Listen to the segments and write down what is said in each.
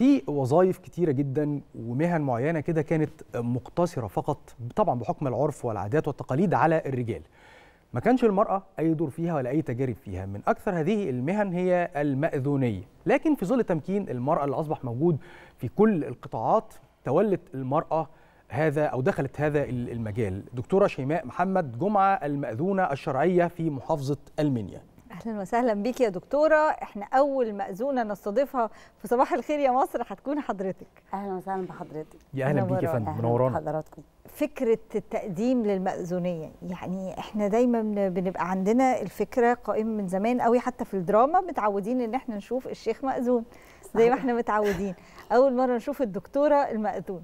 في وظائف كتيره جدا ومهن معينه كده كانت مقتصره فقط طبعا بحكم العرف والعادات والتقاليد على الرجال ما كانش المرأة أي دور فيها ولا أي تجارب فيها من أكثر هذه المهن هي المأذونية لكن في ظل تمكين المرأة اللي أصبح موجود في كل القطاعات تولت المرأة هذا أو دخلت هذا المجال دكتورة شيماء محمد جمعة المأذونة الشرعية في محافظة المنيا اهلا وسهلا بيك يا دكتوره احنا اول مأذونه نستضيفها في صباح الخير يا مصر هتكون حضرتك اهلا وسهلا بحضرتك يا اهلا بيك يا منورانا. فندم منورانا حضراتكم فكره التقديم للمأذونيه يعني احنا دايما بن- بنبقى عندنا الفكره قائمه من زمان قوي حتى في الدراما متعودين ان احنا نشوف الشيخ مأذون زي ما صحيح. احنا متعودين اول مره نشوف الدكتوره المأذونه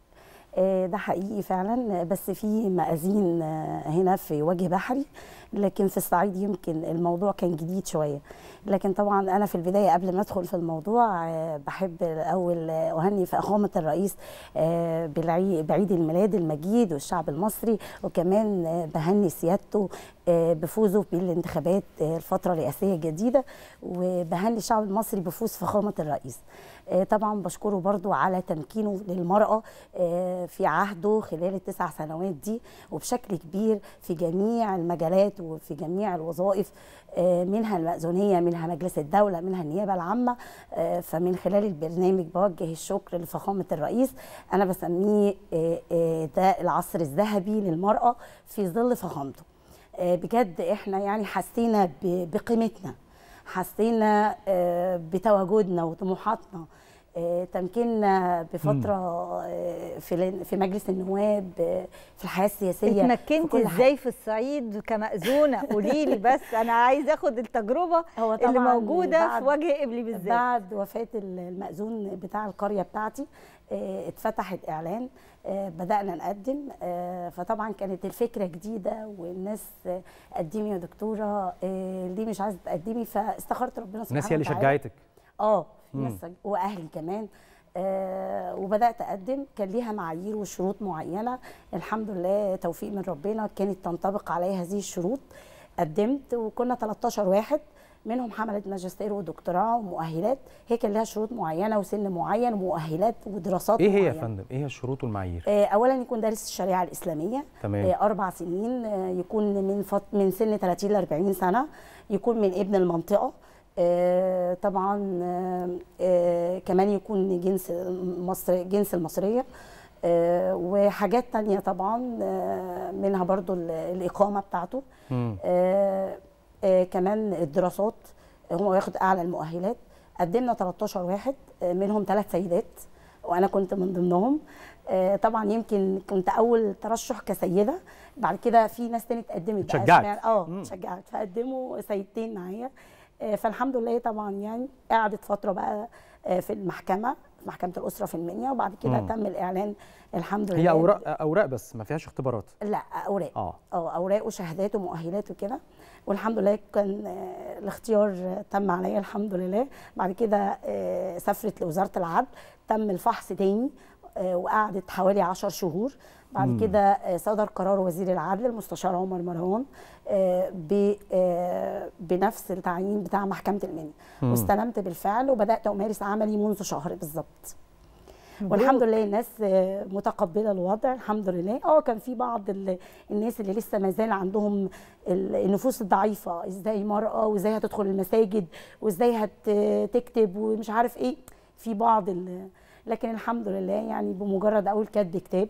آه، ده حقيقي فعلا بس في مآذين آه، هنا في وجه بحري لكن في الصعيد يمكن الموضوع كان جديد شويه لكن طبعا انا في البدايه قبل ما ادخل في الموضوع آه، بحب الاول آه، اهني في اقامه الرئيس آه، بالعي- بعيد الميلاد المجيد والشعب المصري وكمان آه، بهني سيادته آه، بفوزه بالانتخابات آه، الفتره الرئاسيه الجديده وبهني الشعب المصري بفوز فخامه الرئيس آه، طبعا بشكره برضو على تمكينه للمرأة آه، في عهده خلال التسع سنوات دي وبشكل كبير في جميع المجالات وفي جميع الوظائف آه، منها المأذونية منها مجلس الدولة منها النيابة العامة آه، فمن خلال البرنامج بوجه الشكر لفخامة الرئيس أنا بسميه آه، آه، ده العصر الذهبي للمرأة في ظل فخامته آه، بجد احنا يعني حسينا ب- بقيمتنا حسينا آه، بتواجدنا وطموحاتنا آه، تمكيننا بفتره آه، في ال- في مجلس النواب آه، في الحياه السياسيه في اتمكنت كل حاجة. ازاي في الصعيد كمأذونه قولي لي بس انا عايزه اخد التجربه هو اللي طبعاً موجوده بعد- في وجه قبلي بالذات بعد وفاه المأذون بتاع القريه بتاعتي آه، اتفتحت اعلان آه، بدانا نقدم آه، فطبعا كانت الفكره جديده والناس آه، قدمي يا دكتوره آه، ليه مش عايزه تقدمي فاستخرت ربنا سبحانه الناس هي اللي وتعالى. شجعتك اه مم. ناس واهلي كمان آه وبدات اقدم كان ليها معايير وشروط معينه الحمد لله توفيق من ربنا كانت تنطبق عليا هذه الشروط قدمت وكنا 13 واحد منهم حمله ماجستير ودكتوراه ومؤهلات هي كان لها شروط معينه وسن معين ومؤهلات ودراسات ايه هي يا معينة. فندم ايه هي الشروط والمعايير آه، اولا يكون دارس الشريعه الاسلاميه تمام. آه، اربع سنين آه، يكون من فط... من سن 30 ل 40 سنه يكون من ابن المنطقه آه، طبعا آه، آه، كمان يكون جنس مصر جنس المصريه آه، وحاجات تانية طبعا آه، منها برضو ال- الإقامة بتاعته مم. آه، آه، كمان الدراسات آه، هو ياخد أعلى المؤهلات قدمنا 13 واحد آه، منهم ثلاث سيدات وأنا كنت من ضمنهم آه، طبعا يمكن كنت أول ترشح كسيدة بعد كده في ناس تاني اتقدمت بقى اتشجعت. اشمعنى- اه مم. اتشجعت فقدموا سيدتين معايا آه، فالحمد لله طبعا يعني قعدت فترة بقى آه، في المحكمة في محكمة الأسرة في المنيا وبعد كده مم. تم الإعلان الحمد لله هي اوراق اوراق بس ما فيهاش اختبارات لا أوراق اه اه اوراق وشهادات ومؤهلات وكده والحمد لله كان آه، الاختيار آه، تم عليا الحمد لله بعد كده آه، سافرت لوزاره العدل تم الفحص تاني آه، وقعدت حوالي 10 شهور بعد مم. كده آه، صدر قرار وزير العدل المستشار عمر مروان آه، ب- آه، بنفس التعيين بتاع محكمه المنيا مم. واستلمت بالفعل وبدات امارس عملي منذ شهر بالظبط والحمد لله الناس آه، متقبله الوضع الحمد لله اه كان في بعض ال- الناس اللي لسه ما زال عندهم ال- النفوس الضعيفه ازاي مرأة وازاي هتدخل المساجد وازاي هتكتب ومش عارف ايه في بعض ال- لكن الحمد لله يعني بمجرد اول كتب كتاب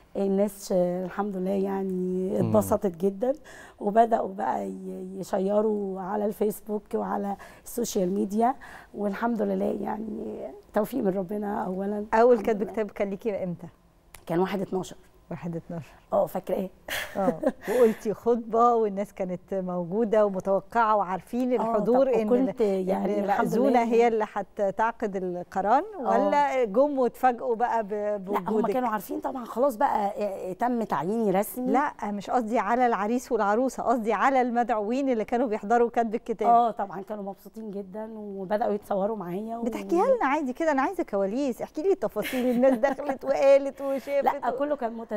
الناس آه، الحمد لله يعني اتبسطت جدا وبداوا بقى ي- يشيروا على الفيسبوك وعلى السوشيال ميديا والحمد لله يعني توفيق من ربنا اولا اول الحمد كاتب لله. كتاب كان ليكي امتى كان واحد 12 واحد 12 اه فاكراه اه وقلتي خطبه والناس كانت موجوده ومتوقعه وعارفين آه، الحضور طب ان وكنت يعني إن الحمد المأذونه لله هي اللي هتعقد القران ولا جم واتفاجئوا بقى ب- لا هم بوجودك كانوا عارفين طبعا خلاص بقى آه، تم تعييني رسمي لا مش قصدي على العريس والعروسه قصدي على المدعوين اللي كانوا بيحضروا كتب الكتاب اه طبعا كانوا مبسوطين جدا وبداوا يتصوروا معايا و... بتحكيها لنا عادي كده انا عايزه كواليس احكي لي تفاصيل الناس دخلت وقالت وشافت لا و... كله كان متزايد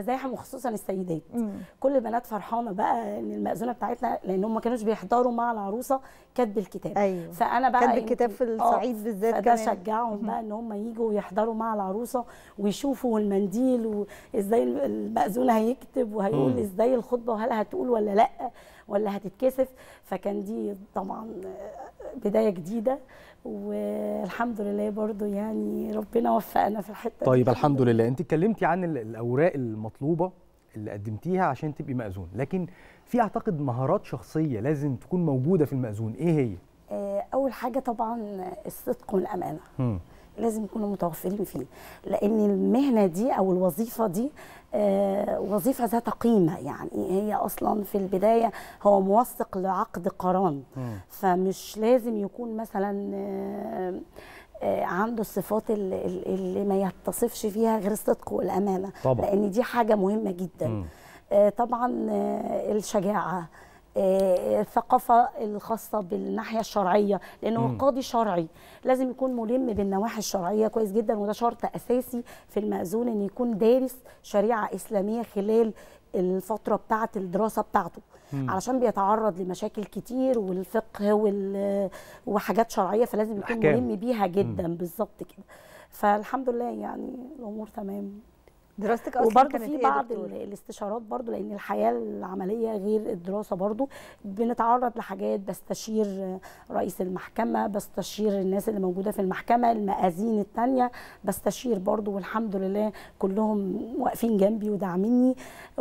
مزاحم وخصوصا السيدات مم. كل البنات فرحانه بقى ان المأذونه بتاعتنا لان هم ما كانوش بيحضروا مع العروسه كتب الكتاب ايوه فانا بقى كاتب الكتاب يمكن- في آه، الصعيد بالذات فده كمان. شجعهم بقى ان هم يجوا ويحضروا مع العروسه ويشوفوا المنديل وازاي المأذون هيكتب وهيقول مم. ازاي الخطبه وهل هتقول ولا لا ولا هتتكسف فكان دي طبعا بدايه جديده والحمد لله برضو يعني ربنا وفقنا في الحته دي. طيب الحمد لله انت اتكلمتي عن ال- الاوراق المطلوبه اللي قدمتيها عشان تبقي مأذون لكن في اعتقد مهارات شخصيه لازم تكون موجوده في المأذون ايه هي آه، اول حاجه طبعا الصدق والامانه مم. لازم يكونوا متوفرين فيه لان المهنه دي او الوظيفه دي آه، وظيفه ذات قيمه يعني هي اصلا في البدايه هو موثق لعقد قران مم. فمش لازم يكون مثلا آه، آه، عنده الصفات اللي, اللي ما يتصفش فيها غير الصدق والامانه طبعا. لان دي حاجه مهمه جدا مم. آه، طبعا آه، الشجاعه آه، الثقافة الخاصة بالناحية الشرعية لأنه مم. هو قاضي شرعي لازم يكون ملم بالنواحي الشرعية كويس جدا وده شرط أساسي في المأذون أن يكون دارس شريعة إسلامية خلال الفترة بتاعة الدراسة بتاعته مم. علشان بيتعرض لمشاكل كتير والفقه وال- وحاجات شرعية فلازم يكون أحكام. ملم بيها جدا بالظبط كده فالحمد لله يعني الأمور تمام دراستك اصلا وبرضه كانت في إيه يا بعض دكتور؟ ال- الاستشارات برضه لان الحياه العمليه غير الدراسه برضه بنتعرض لحاجات بستشير رئيس المحكمه بستشير الناس اللي موجوده في المحكمه المآذين التانية بستشير برضه والحمد لله كلهم واقفين جنبي وداعميني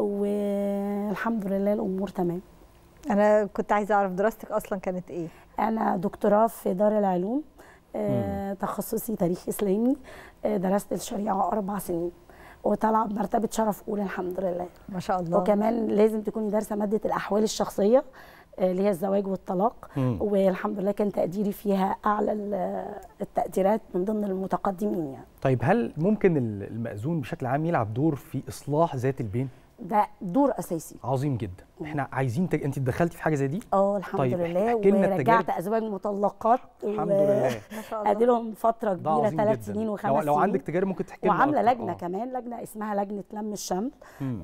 والحمد لله الامور تمام انا كنت عايزه اعرف دراستك اصلا كانت ايه انا دكتوراه في دار العلوم آه، تخصصي تاريخ اسلامي آه، درست الشريعه اربع سنين وطالعه بمرتبه شرف اولى الحمد لله ما شاء الله وكمان لازم تكوني دارسه ماده الاحوال الشخصيه آه، اللي هي الزواج والطلاق مم. والحمد لله كان تقديري فيها اعلى ال- التقديرات من ضمن المتقدمين يعني طيب هل ممكن ال- المأذون بشكل عام يلعب دور في اصلاح ذات البين ده دور اساسي عظيم جدا احنا عايزين تج... انت اتدخلتي في حاجه زي دي اه الحمد طيب، لله احكي لنا ورجعت التجارب. ازواج مطلقات الحمد لله ما شاء الله ادي لهم فتره ده كبيره عظيم ثلاث جدا سنين لو, وخمس لو سنين عندك تجارب ممكن تحكي لنا وعامله أكتر. لجنه آه. كمان لجنه اسمها لجنه لم الشمل مم.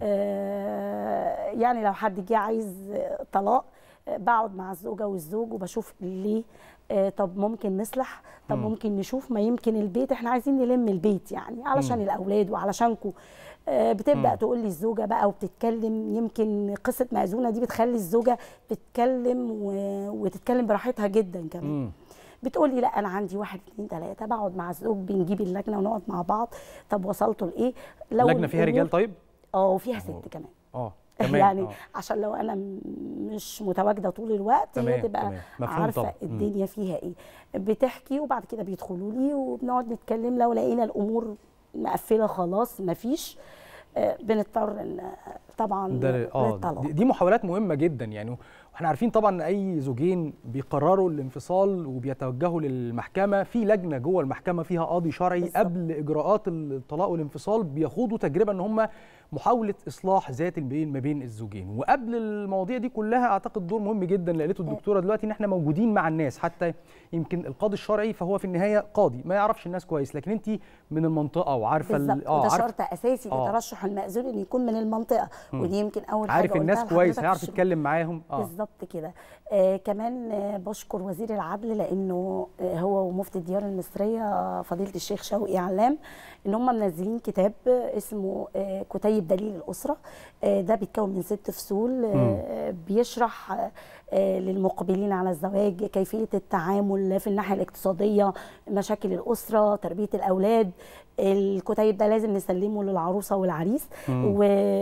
آه، يعني لو حد جه عايز آه، طلاق آه، بقعد مع الزوجه والزوج وبشوف ليه آه، طب ممكن نصلح طب مم. ممكن نشوف ما يمكن البيت احنا عايزين نلم البيت يعني علشان مم. الاولاد وعلشانكم بتبدا مم. تقول لي الزوجه بقى وبتتكلم يمكن قصه مأذونه دي بتخلي الزوجه تتكلم و- وتتكلم براحتها جدا كمان مم. بتقول لي لا انا عندي واحد اتنين تلاته بقعد مع الزوج بنجيب اللجنه ونقعد مع بعض طب وصلتوا لايه لو لجنه فيها الأمور- رجال طيب اه وفيها ست كمان اه كمان يعني آه. عشان لو انا م- مش متواجده طول الوقت هي تمام، تبقى تمام. مفهوم عارفه طبعاً. مم. الدنيا فيها ايه بتحكي وبعد كده بيدخلوا لي وبنقعد نتكلم لو لقينا الامور مقفله خلاص مفيش آه، بنضطر ان طبعا ده اه للطلاق. دي- دي محاولات مهمه جدا يعني واحنا عارفين طبعا ان اي زوجين بيقرروا الانفصال وبيتوجهوا للمحكمه في لجنه جوه المحكمه فيها قاضي شرعي بالظبط. قبل اجراءات الطلاق والانفصال بيخوضوا تجربه ان هم محاوله اصلاح ذات البين ما بين الزوجين وقبل المواضيع دي كلها اعتقد دور مهم جدا اللي قالته الدكتوره دلوقتي ان احنا موجودين مع الناس حتى يمكن القاضي الشرعي فهو في النهايه قاضي ما يعرفش الناس كويس لكن انت من المنطقه وعارفه ال- بالظبط وده عارفة- شرط اساسي آه. لترشح المأذون ان يكون من المنطقه مم. ودي يمكن اول عارف حاجه الناس قلتها كويس لحضرتك هيعرف في الشروط. يتكلم معاهم اه بالظبط كده آه كمان آه بشكر وزير العدل لانه آه هو ومفتي الديار المصريه آه فضيله الشيخ شوقي علام ان هم منزلين كتاب آه اسمه آه كتيب دليل الاسره آه ده بيتكون من ست فصول آه بيشرح آه آه للمقبلين على الزواج كيفيه التعامل في الناحيه الاقتصاديه مشاكل الاسره تربيه الاولاد الكتيب ده لازم نسلمه للعروسه والعريس مم.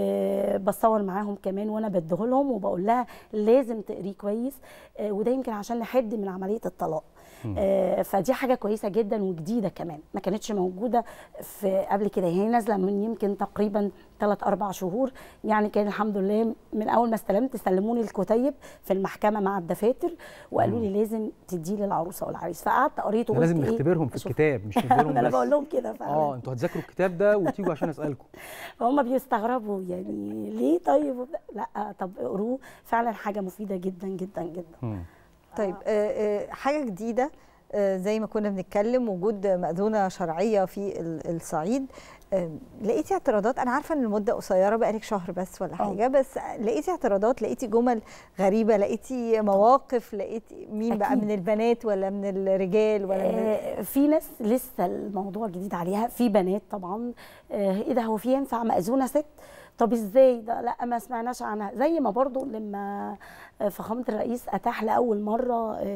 وبصور معاهم كمان وانا بديهولهم وبقول لها لازم تقريه كويس آه، وده يمكن عشان نحد من عمليه الطلاق آه، فدي حاجه كويسه جدا وجديده كمان ما كانتش موجوده في قبل كده هي نازله من يمكن تقريبا 3 4 شهور يعني كان الحمد لله من اول ما استلمت سلموني الكتيب في المحكمه مع الدفاتر وقالوا لي لازم تديه للعروسه والعريس فقعدت قريته إحنا لازم وقلت إيه؟ نختبرهم في أشوف. الكتاب مش نديلهم انا بس بقول لهم كده فعلا اه انتوا هتذاكروا الكتاب ده وتيجوا عشان اسالكم فهم بيستغربوا يعني ليه طيب وبتاع. لا طب اقروه فعلا حاجه مفيده جدا جدا جدا مم. طيب آه، آه، حاجه جديده آه، زي ما كنا بنتكلم وجود مأذونة شرعية في ال- الصعيد آه، لقيتي اعتراضات انا عارفه ان المده قصيره بقالك شهر بس ولا حاجه بس لقيتي اعتراضات لقيتي جمل غريبه لقيتي مواقف لقيتي مين بقى أكيد. من البنات ولا من الرجال ولا من آه، في ناس لسه الموضوع جديد عليها في بنات طبعا آه، ايه ده هو في ينفع مأذونه ست طب ازاي ده لا ما سمعناش عنها زي ما برضو لما آه، فخامه الرئيس اتاح لاول مره آه،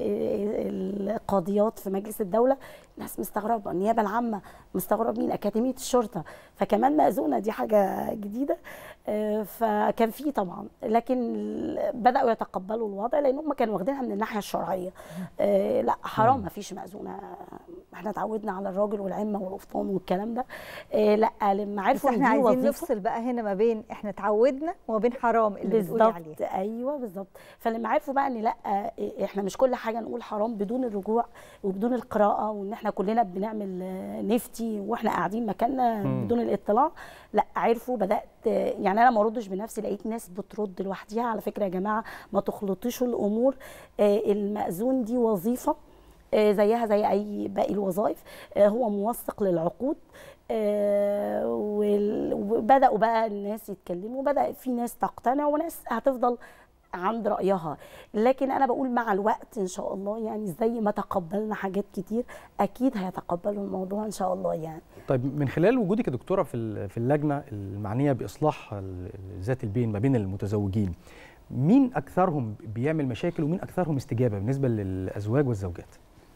القاضيات في مجلس الدوله الناس مستغربه النيابه العامه مستغربين اكاديميه الشرطه فكمان مأذونه دي حاجه جديده آه، فكان في طبعا لكن بداوا يتقبلوا الوضع لان هم كانوا واخدينها من الناحيه الشرعيه آه، لا حرام ما فيش مأذونه احنا اتعودنا على الراجل والعمه والقفطان والكلام ده آه، لا لما بس عرفوا احنا إن دي عايزين وظيفة- نفصل بقى هنا ما بين احنا اتعودنا وما بين حرام اللي بتقولي عليه بالظبط ايوه بالظبط فلما عرفوا بقى ان لا إيه، احنا مش كل حاجه نقول حرام بدون الرجوع وبدون القراءه وان احنا كلنا بنعمل آه، نفتي واحنا قاعدين مكاننا مم. بدون الاطلاع لا عرفوا بدات آه، يعني انا ما اردش بنفسي لقيت ناس بترد لوحديها على فكره يا جماعه ما تخلطيش الامور آه، المأذون دي وظيفه آه، زيها زي اي باقي الوظائف آه، هو موثق للعقود آه، وال- وبداوا بقى الناس يتكلموا وبدا في ناس تقتنع وناس هتفضل عند رايها لكن انا بقول مع الوقت ان شاء الله يعني زي ما تقبلنا حاجات كتير اكيد هيتقبلوا الموضوع ان شاء الله يعني طيب من خلال وجودك يا دكتوره في ال- في اللجنه المعنيه باصلاح ال- ذات البين ما بين المتزوجين مين اكثرهم بيعمل مشاكل ومين اكثرهم استجابه بالنسبه للازواج والزوجات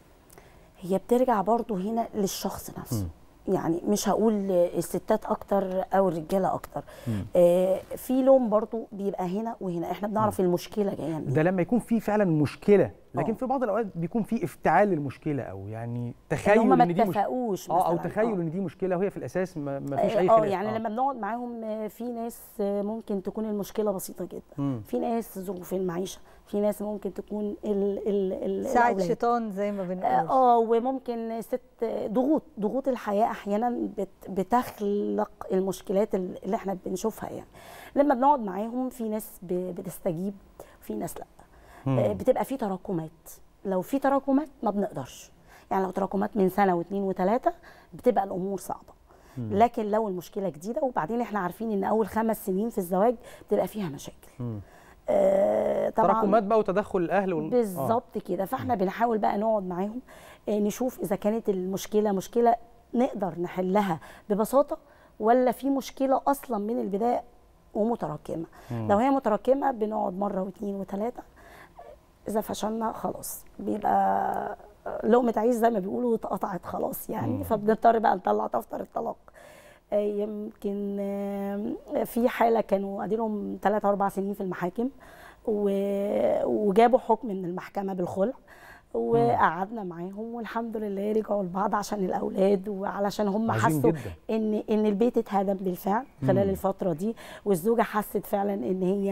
هي بترجع برضو هنا للشخص نفسه مم. يعني مش هقول الستات اكتر او الرجاله اكتر مم. آه في لوم برضو بيبقى هنا وهنا احنا بنعرف المشكله جايه منين ده لما يكون في فعلا مشكله لكن آه. في بعض الاوقات بيكون في افتعال للمشكله او يعني ان تخيل هم ما ان دي مش... اتفقوش اه او مثلاً. تخيل ان دي مشكله وهي في الاساس ما, ما فيش آه، اي اه خلاف يعني لما بنقعد معاهم آه، في ناس آه، ممكن تكون المشكله بسيطه جدا مم. في ناس ظروف المعيشه في ناس ممكن تكون ال ال ال ساعة الأولاد. شيطان زي ما بنقول اه وممكن ست ضغوط ضغوط الحياه احيانا بت بتخلق المشكلات اللي احنا بنشوفها يعني لما بنقعد معاهم في ناس ب- بتستجيب في ناس لا مم. آه، بتبقى في تراكمات لو في تراكمات ما بنقدرش يعني لو تراكمات من سنه واثنين وثلاثه بتبقى الامور صعبه لكن لو المشكله جديده وبعدين احنا عارفين ان اول خمس سنين في الزواج بتبقى فيها مشاكل مم. آه طبعا تراكمات بقى وتدخل الاهل وال... بالظبط كده فاحنا بنحاول بقى نقعد معاهم آه، نشوف اذا كانت المشكله مشكله نقدر نحلها ببساطه ولا في مشكله اصلا من البدايه ومتراكمه مم. لو هي متراكمه بنقعد مره واثنين وثلاثه اذا فشلنا خلاص بيبقى لقمه عيش زي ما بيقولوا اتقطعت خلاص يعني مم. فبنضطر بقى نطلع دفتر الطلاق آه، يمكن آه، في حاله كانوا اديلهم 3 4 سنين في المحاكم و- وجابوا حكم من المحكمه بالخلع وقعدنا معاهم والحمد لله رجعوا لبعض عشان الاولاد وعلشان هم عظيم حسوا جدا. ان ان البيت اتهدم بالفعل خلال مم. الفتره دي والزوجه حست فعلا ان هي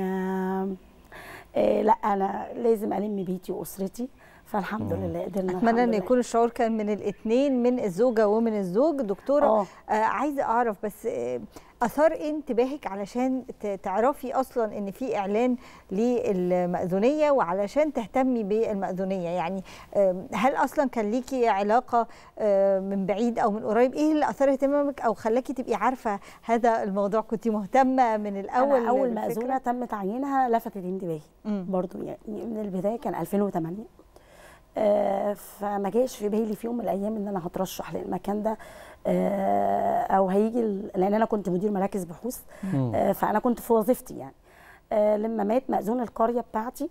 آه، لا انا لازم الم بيتي واسرتي فالحمد مم. لله قدرنا اتمنى الحمد ان لله. يكون الشعور كان من الاثنين من الزوجه ومن الزوج دكتوره اه آه عايزه اعرف بس آه اثار ايه انتباهك علشان ت- تعرفي اصلا ان في اعلان للمأذونيه وعلشان تهتمي بالمأذونيه يعني آه هل اصلا كان ليكي علاقه آه من بعيد او من قريب ايه اللي اثار اهتمامك او خلاكي تبقي عارفه هذا الموضوع كنت مهتمه من الاول اول اول بالفكرة؟ مأذونه تم تعيينها لفتت انتباهي مم. برضو يعني من البدايه كان 2008 آه، فما جاش في بالي في يوم من الايام ان انا هترشح للمكان ده آه، او هيجي ال- لان انا كنت مدير مراكز بحوث مم. آه، فانا كنت في وظيفتي يعني آه، لما مات مأذون القريه بتاعتي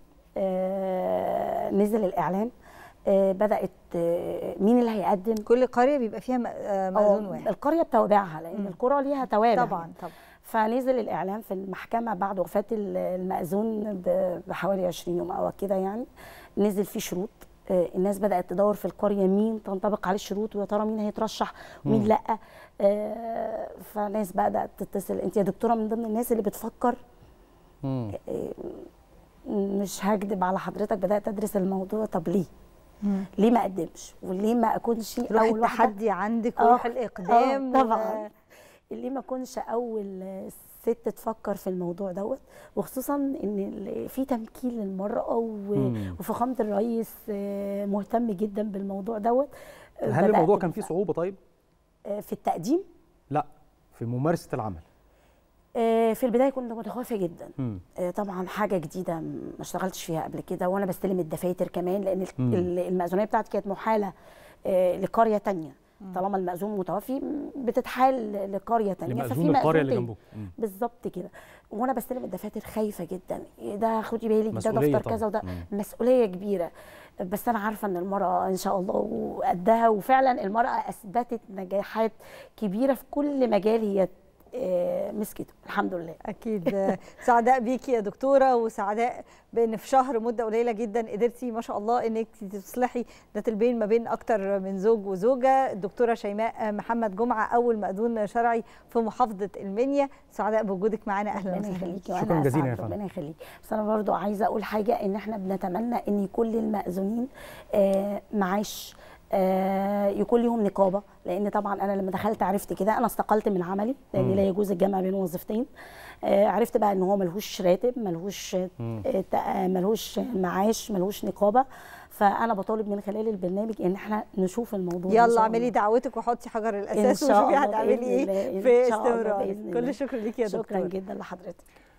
آه، نزل الاعلان آه، بدات آه، مين اللي هيقدم كل قريه بيبقى فيها م- آه، مأذون آه، واحد القريه بتوابعها لان مم. القرى ليها توابع طبعا طبعا فنزل الاعلان في المحكمه بعد وفاه ال- المأذون ب- بحوالي 20 يوم او كده يعني نزل فيه شروط آه، الناس بدات تدور في القريه مين تنطبق عليه الشروط ويا ترى مين هيترشح ومين مم. لا آه، فناس بدات تتصل انت يا دكتوره من ضمن الناس اللي بتفكر مم. آه، مش هكدب على حضرتك بدات ادرس الموضوع طب ليه ليه ما اقدمش وليه ما اكونش روح اول واحده التحدي عندك آه، وروح الاقدام آه، و- طبعا ليه ما اكونش اول الست تفكر في الموضوع دوت وخصوصا ان ال- في تمكين للمراه و- مم. وفخامه الرئيس آه، مهتم جدا بالموضوع دوت آه، هل بدأت الموضوع كان فيه بالفعل. صعوبه طيب آه، في التقديم لا في ممارسه العمل آه، في البدايه كنت متخوفه جدا مم. آه، طبعا حاجه جديده ما اشتغلتش فيها قبل كده وانا بستلم الدفاتر كمان لان ال- مم. ال- المأذونيه بتاعتي كانت محاله آه، لقريه تانية طالما المأذون متوفي م- بتتحال لقريه تانية لمأذون القريه اللي تاني. جنبك مم. بالظبط كده وانا بستلم الدفاتر خايفه جدا ده خدي بالك ده مسؤولية دفتر كذا طبعاً. وده مم. مسؤوليه كبيره بس انا عارفه ان المراه ان شاء الله وقدها وفعلا المراه اثبتت نجاحات كبيره في كل مجال هي آه، مسكته الحمد لله اكيد سعداء بيكي يا دكتوره وسعداء بان في شهر مده قليله جدا قدرتي ما شاء الله انك تصلحي ذات البين ما بين اكتر من زوج وزوجه الدكتوره شيماء محمد جمعه اول مأذون شرعي في محافظه المنيا سعداء بوجودك معانا اهلا ربنا وسهلا يخليكي شكراً وانا جزيلاً يا أسعد، فندم. ربنا يخليكي بس انا برضو عايزه اقول حاجه ان احنا بنتمنى ان كل المأذونين آه، معاش آه، يكون ليهم نقابه لان طبعا انا لما دخلت عرفت كده انا استقلت من عملي لان مم. لا يجوز الجمع بين وظيفتين آه، عرفت بقى ان هو ملهوش راتب ملهوش مم. آه، تق- آه، ملهوش معاش ملهوش نقابه فانا بطالب من خلال البرنامج ان احنا نشوف الموضوع ده إن يلا شاء اعملي الله. دعوتك وحطي حجر إن الاساس شاء وشوفي الله هتعملي بإذن ايه الله، إن في شاء الله استمرار بإذن كل الله. الشكر ليكي يا شكرا دكتوره جدا لحضرتك